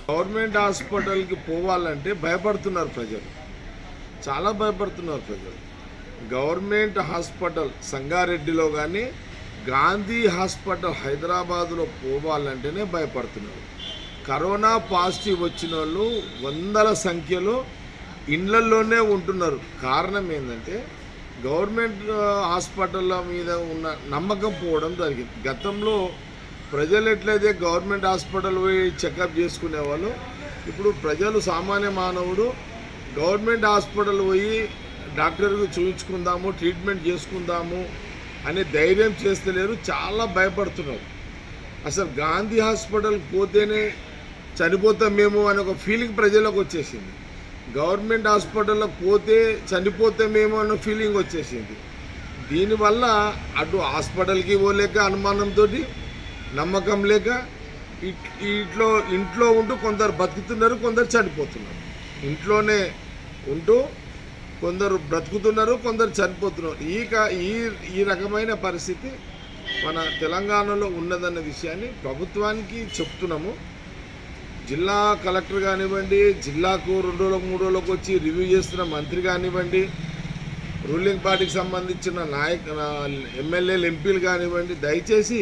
government హాస్పిటల్కి పోవాలంటే భయపడుతున్నారు ప్రజలు చాలా భయపడుతున్నారు ప్రజలు గవర్నమెంట్ హాస్పిటల్ సంగారెడ్డిలో కానీ గాంధీ హాస్పిటల్ హైదరాబాదులో పోవాలంటేనే భయపడుతున్నారు కరోనా పాజిటివ్ వచ్చిన వాళ్ళు వందల సంఖ్యలో ఇండ్లల్లోనే ఉంటున్నారు కారణం ఏంటంటే గవర్నమెంట్ ఆ, హాస్పిటల్ల మీద ఉన్న నమ్మకం పోవడం జరిగింది గతంలో ప్రజలు ఎట్లయితే గవర్నమెంట్ హాస్పిటల్ పోయి చెకప్ చేసుకునేవాళ్ళు ఇప్పుడు ప్రజలు సామాన్య మానవుడు గవర్నమెంట్ హాస్పిటల్ పోయి డాక్టర్కి చూపించుకుందాము ట్రీట్మెంట్ చేసుకుందాము అనే ధైర్యం చేస్తలేరు చాలా భయపడుతున్నారు అసలు గాంధీ హాస్పిటల్ పోతేనే చనిపోతామేమో అనే ఒక ఫీలింగ్ ప్రజలకు వచ్చేసింది గవర్నమెంట్ హాస్పిటల్లో పోతే చనిపోతామేమో అన్న ఫీలింగ్ వచ్చేసింది దీనివల్ల అటు హాస్పిటల్కి పోలేక అనుమానంతో నమ్మకం లేక ఇట్- ఇంట్లో ఇంట్లో ఉంటూ కొందరు బతుకుతున్నారు కొందరు చనిపోతున్నారు ఇంట్లోనే ఉంటూ కొందరు బ్రతుకుతున్నారు కొందరు చనిపోతున్నారు ఈ క- ఈ ఈ రకమైన పరిస్థితి మన తెలంగాణలో ఉన్నదన్న విషయాన్ని ప్రభుత్వానికి చెప్తున్నాము జిల్లా కలెక్టర్ కానివ్వండి జిల్లాకు రెండు రోజులకు మూడు రోజులకు వచ్చి రివ్యూ చేస్తున్న మంత్రి కానివ్వండి రూలింగ్ పార్టీకి సంబంధించిన నాయక ఎమ్మెల్యేలు ఎంపీలు కానివ్వండి దయచేసి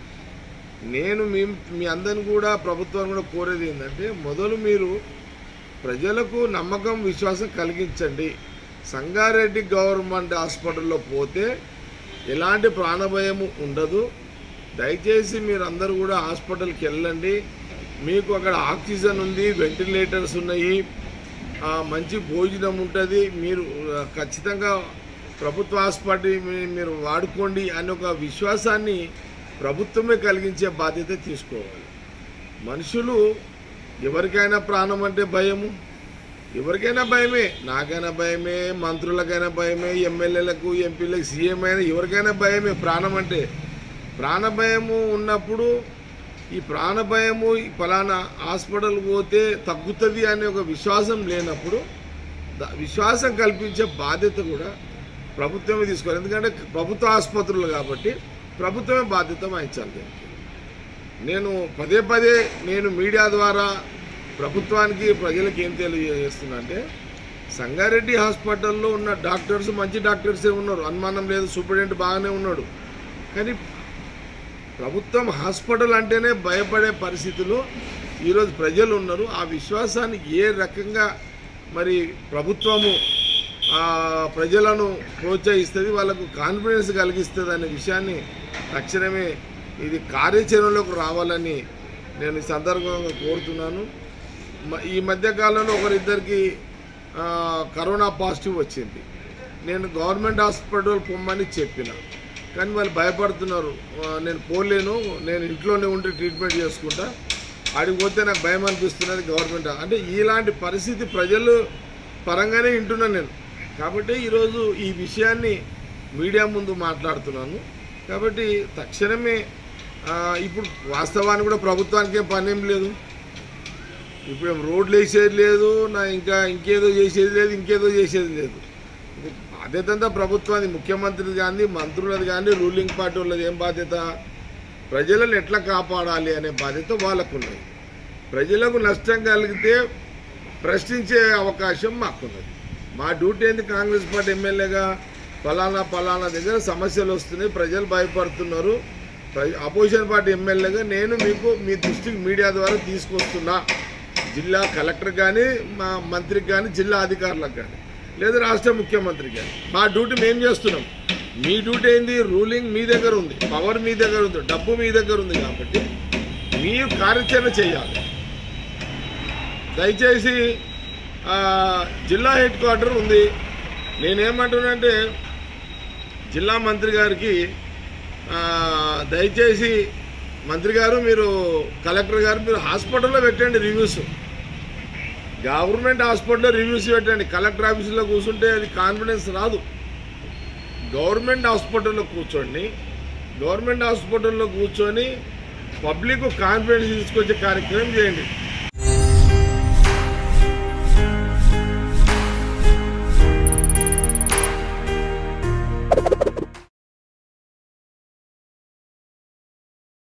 నేను మీ మీ అందరిని కూడా ప్రభుత్వాన్ని కూడా కోరేది ఏంటంటే మొదలు మీరు ప్రజలకు నమ్మకం విశ్వాసం కలిగించండి సంగారెడ్డి గవర్నమెంట్ హాస్పిటల్లో పోతే ఎలాంటి ప్రాణభయము ఉండదు దయచేసి మీరు అందరూ కూడా హాస్పిటల్కి వెళ్ళండి మీకు అక్కడ ఆక్సిజన్ ఉంది వెంటిలేటర్స్ ఉన్నాయి ఆ, మంచి భోజనం ఉంటుంది మీరు ఆ, ఖచ్చితంగా ప్రభుత్వ హాస్పిటల్ మీ- మీరు వాడుకోండి అనే ఒక విశ్వాసాన్ని ప్రభుత్వమే కలిగించే బాధ్యత తీసుకోవాలి మనుషులు ఎవరికైనా ప్రాణం అంటే భయము ఎవరికైనా భయమే నాకైనా భయమే మంత్రులకైనా భయమే ఎమ్మెల్యేలకు ఎంపీలకు సీఎం అయినా ఎవరికైనా భయమే ప్రాణం అంటే ప్రాణ భయము ఉన్నప్పుడు ఈ ప్రాణ భయము ఈ ఫలానా హాస్పిటల్ పోతే తగ్గుతుంది అనే ఒక విశ్వాసం లేనప్పుడు ద- విశ్వాసం కల్పించే బాధ్యత కూడా ప్రభుత్వమే తీసుకోవాలి ఎందుకంటే ప్రభుత్వ ఆసుపత్రులు కాబట్టి ప్రభుత్వమే బాధ్యత వహించాలి దీనికి నేను పదే పదే నేను మీడియా ద్వారా ప్రభుత్వానికి ప్రజలకు ఏం తెలియజేస్తున్నా అంటే సంగారెడ్డి హాస్పిటల్లో ఉన్న డాక్టర్స్ మంచి డాక్టర్సే ఉన్నారు అనుమానం లేదు సూపరింటెండెంట్ బాగానే ఉన్నాడు కానీ ప్రభుత్వం హాస్పిటల్ అంటేనే భయపడే పరిస్థితిలో ఈరోజు ప్రజలు ఉన్నారు ఆ విశ్వాసాన్ని ఏ రకంగా మరి ప్రభుత్వము ఆ, ప్రజలను ప్రోత్సహిస్తుంది వాళ్ళకు కాన్ఫిడెన్స్ కలిగిస్తుంది అనే విషయాన్ని తక్షణమే ఇది కార్యాచరణలోకి రావాలని నేను ఈ సందర్భంగా కోరుతున్నాను మ- ఈ మధ్యకాలంలో ఒకరిద్దరికి ఆ, కరోనా పాజిటివ్ వచ్చింది నేను గవర్నమెంట్ హాస్పిటల్ పొమ్మని చెప్పిన కానీ వాళ్ళు భయపడుతున్నారు ఆ, నేను పోలేను నేను ఇంట్లోనే ఉండి ట్రీట్మెంట్ చేసుకుంటా ఆడికి పోతే నాకు భయం అనిపిస్తున్నది గవర్నమెంట్ అంటే ఇలాంటి పరిస్థితి ప్రజలు పరంగానే వింటున్నాను నేను కాబట్టి ఈరోజు ఈ విషయాన్ని మీడియా ముందు మాట్లాడుతున్నాను కాబట్టి తక్షణమే ఆ, ఇప్పుడు వాస్తవానికి కూడా ప్రభుత్వానికి ఏం పని ఏం లేదు ఇప్పుడు ఏం రోడ్లు వేసేది లేదు నా ఇంకా ఇంకేదో చేసేది లేదు ఇంకేదో చేసేది లేదు ఇది బాధ్యత అంతా ప్రభుత్వానికి ముఖ్యమంత్రిది కానీ మంత్రులది కానీ రూలింగ్ పార్టీ వాళ్ళది ఏం బాధ్యత ప్రజలను ఎట్లా కాపాడాలి అనే బాధ్యత వాళ్ళకు ఉన్నది ప్రజలకు నష్టం కలిగితే ప్రశ్నించే అవకాశం మాకున్నది మా డ్యూటీ ఏంది కాంగ్రెస్ పార్టీ ఎమ్మెల్యేగా ఫలానా ఫలానా దగ్గర సమస్యలు వస్తున్నాయి ప్రజలు భయపడుతున్నారు ప్ర- అపోజిషన్ పార్టీ ఎమ్మెల్యేగా నేను మీకు మీ దృష్టికి మీడియా ద్వారా తీసుకొస్తున్నా జిల్లా కలెక్టర్ కానీ మా మంత్రికి కానీ జిల్లా అధికారులకు కానీ లేదా రాష్ట్ర ముఖ్యమంత్రికి కానీ మా డ్యూటీ మేము చేస్తున్నాం మీ డ్యూటీ ఏంది రూలింగ్ మీ దగ్గర ఉంది పవర్ మీ దగ్గర ఉంది డబ్బు మీ దగ్గర ఉంది కాబట్టి మీరు కార్యాచరణ చేయాలి దయచేసి ఆ, జిల్లా హెడ్ క్వార్టర్ ఉంది నేనేమంటున్నానంటే జిల్లా మంత్రి గారికి ఆ, దయచేసి మంత్రి గారు మీరు కలెక్టర్ గారు మీరు హాస్పిటల్లో పెట్టండి రివ్యూస్ గవర్నమెంట్ హాస్పిటల్లో రివ్యూస్ పెట్టండి కలెక్టర్ ఆఫీసులో కూర్చుంటే అది కాన్ఫిడెన్స్ రాదు గవర్నమెంట్ హాస్పిటల్లో కూర్చోండి గవర్నమెంట్ హాస్పిటల్లో కూర్చొని పబ్లిక్ కాన్ఫిడెన్స్ తీసుకొచ్చే కార్యక్రమం చేయండి